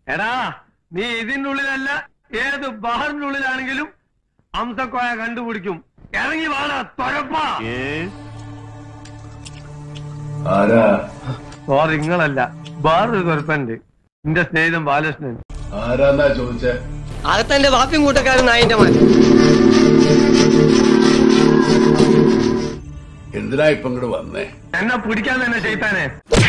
എടാ നീ ഇതിന്റെ ഉള്ളിലല്ല ഏത് ബഹറിന്റെ ഉള്ളിലാണെങ്കിലും അംസക്കോയ കണ്ടുപിടിക്കും ഇറങ്ങി വാടാ തൊഴപ്പാ ആരാ ഓ നിങ്ങളല്ല വേറൊരു കുഴപ്പമുണ്ട് എന്റെ സ്നേഹിതൻ ബാലകൃഷ്ണൻ ആരാന്നാ ചോദിച്ചേ അകത്തെന്റെ വാപ്പിയും കൂട്ടക്കാരൻ നായിന്റെ മോൻ എന്തിനാ ഇപ്പൊ ഇങ്ങോട്ട് വന്നേ എന്നെ പിടിക്കാൻ തന്നെ ചെയ്താനെ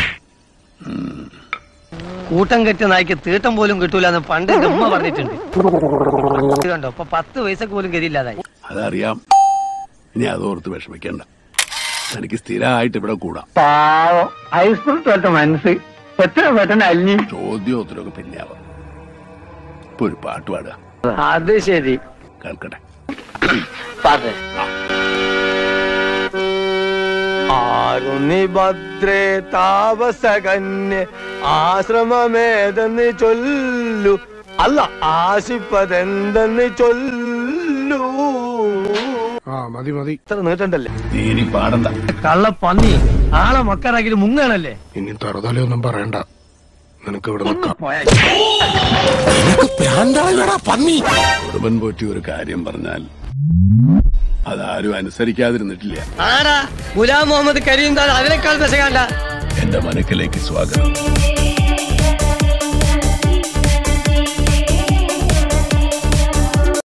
കൂട്ടം കെട്ടിയ നായ്ക്ക് തീട്ടം പോലും കിട്ടൂല എന്ന് പണ്ട് എന്റെ ഉമ്മ പറഞ്ഞിട്ടുണ്ട് ഇത് കണ്ടോ ഇപ്പൊ പത്ത് പൈസക്ക് പോലും ഗതിയില്ലാതായി അതറിയാം ഇനി അതോർത്ത് വിഷമിക്കണ്ട എനിക്ക് സ്ഥിരമായിട്ട് ഇവിടെ കൂടാം പാവം ഐസ്ക്രീം തോറ്റ മനസ്സ് എത്ര പെട്ടെന്ന് അല്ലി ചോദ്യോത്തരമൊക്കെ പിന്നെ ആവാം ഇപ്പൊ ഒരു പാട്ട് പാടുക അത് ശരി കേൾക്കട്ടെ ആരുണി ഭദ്രേ താപസകന്യ ആശ്രമമേതെന്ന് ചൊല്ലു അല്ല ആശിപ്പതെന്തെന്ന് ചൊല്ലു ആ മതി മതി ഇത്ര നീട്ടണ്ടല്ലേ നീ ഇനി പാടണ്ട കള്ള പന്നി ആളെ മക്കറാക്കിട്ട് മുങ്ങാണല്ലേ ഇനി തറുതലൊന്നും പറയണ്ട നിനക്ക് ഇവിടെ നിൽക്കാം കുടുംബൻ പോറ്റി ഒരു കാര്യം പറഞ്ഞാൽ അതാരും അനുസരിക്കാതിരുന്നിട്ടില്ല ആടാ ഗുലാം മുഹമ്മദ് കരീം ദാൻ അതിനേക്കാൾ പെശകാണ്ട എന്റെ മനക്കിലേക്ക് സ്വാഗതം